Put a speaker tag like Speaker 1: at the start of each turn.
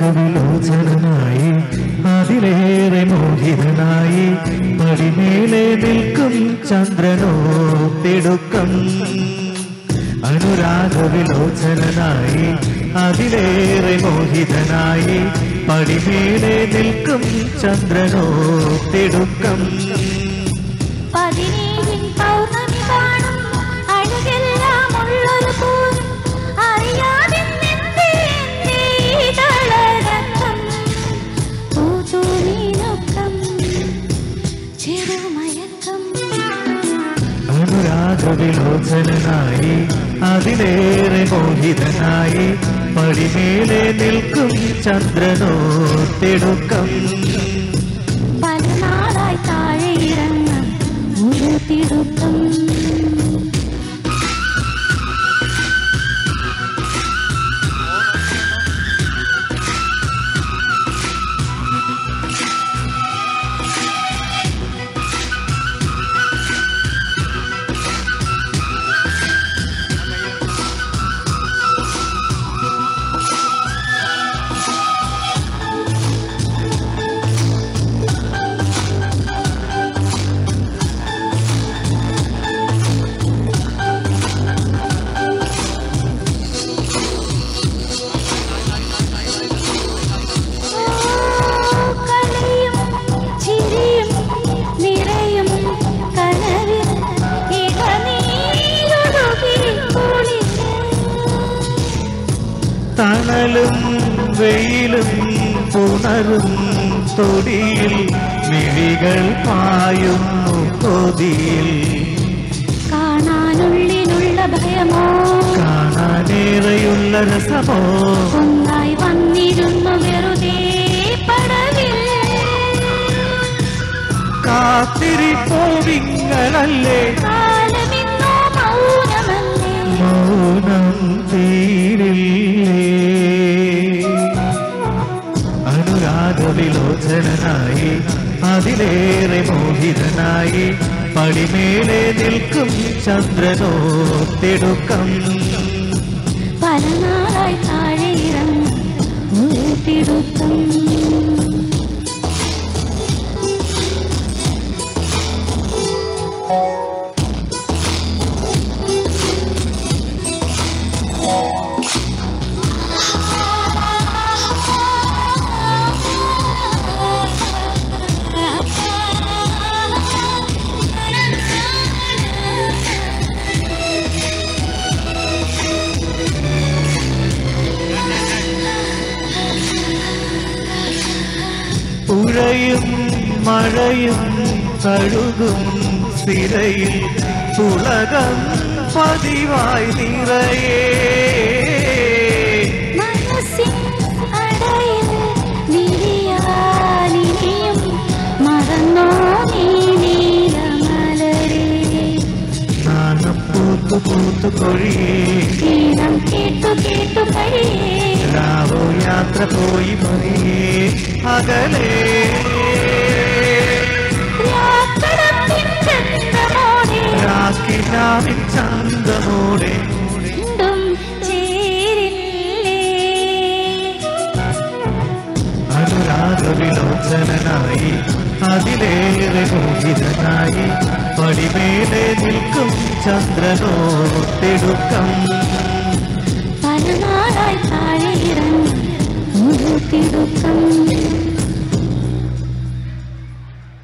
Speaker 1: അനുരാഗവിലോചനായി അതിലേറെ മോഹിതനായി പടിമേലെ നിൽക്കും ചന്ദ്രനോ തിടുക്കം അനുരാഗവിലോചനായി അതിലേറെ മോഹിതനായി പടിമേലെ നിൽക്കും ചന്ദ്രനോ തിടുക്കം
Speaker 2: പതിനേഴിൻ പൗർണമി കാണും അഴകെല്ലാം ഉള്ളൊരു പൂരം അറിയാതെ നിന്റെ എന്റെ ഇതളരക്കം പൂതൂനീനൊക്കം ചെറുമയക്കം
Speaker 1: അനുരാഗവിലോചനായി അതിലേറെ മോഹിതനായി പടിമേലെ നിൽക്കും ചന്ദ്രനോ തിടുക്കം
Speaker 2: പല നാളായി താഴെ ഇറങ്ങാൻ ഒരു തിടുക്കം കളിയും ചിരിയും നിറയും കനവിൽ ഇടനീരൊഴുകി കുളിര്.
Speaker 1: തണലും വെയിലും പുണരും തൊടിയിൽ മിഴികൾ പായുന്നു കൊതിയിൽ
Speaker 2: കാണാനുള്ളിലുള്ള ഭയമോ
Speaker 1: കാണാനേറെയുള്ള രസമോ
Speaker 2: ഒന്നായി വന്നിരുന്നു വെറുതെ പടവിൽ
Speaker 1: കാത്തിരിപ്പോവിങ്ങളല്ലേ
Speaker 2: കാലമിന്നോ മൗനമല്ലേ
Speaker 1: മൗനം തീരില്ലേ അനുരാഗവിലോചനായി അതിലേറെ മോഹിതനായി പടിമേലെ നിൽക്കും ചന്ദ്രനോ തിടുക്കം
Speaker 2: പല നാളായി താഴെ ഇറങ്ങി ഒരു തിടുക്കം
Speaker 1: പുഴയും മഴയും കഴുകും സിരയിൽ പുളകം പതിവായി നിറയേ
Speaker 2: മനസ്സിൻ അടയിൽ വിരിയാനിനിയും മറന്നോ നീ നീലമലരേ
Speaker 1: നാണം പൂത്തു പൂത്തു കൊഴിയേ
Speaker 2: ഈണം കേട്ടു കേട്ടു കഴിയേ
Speaker 1: രാവോ യാത്ര പോയി മറിയേ അകലേ
Speaker 2: രാക്കടത്തിൻ ചന്ദ്രമോടെ
Speaker 1: രാക്കിനാവിൻ ചന്തമോടെ
Speaker 2: വീണ്ടും ചേരില്ലേ
Speaker 1: അനുരാഗവിലോചനായി അതിലേറെ മോഹിതനായി പടിമേലെ നിൽക്കും ചന്ദ്രനോ തിടുക്കം
Speaker 2: പല നാളായി താഴെ ഇറങ്ങി ഒരു തിടുക്കം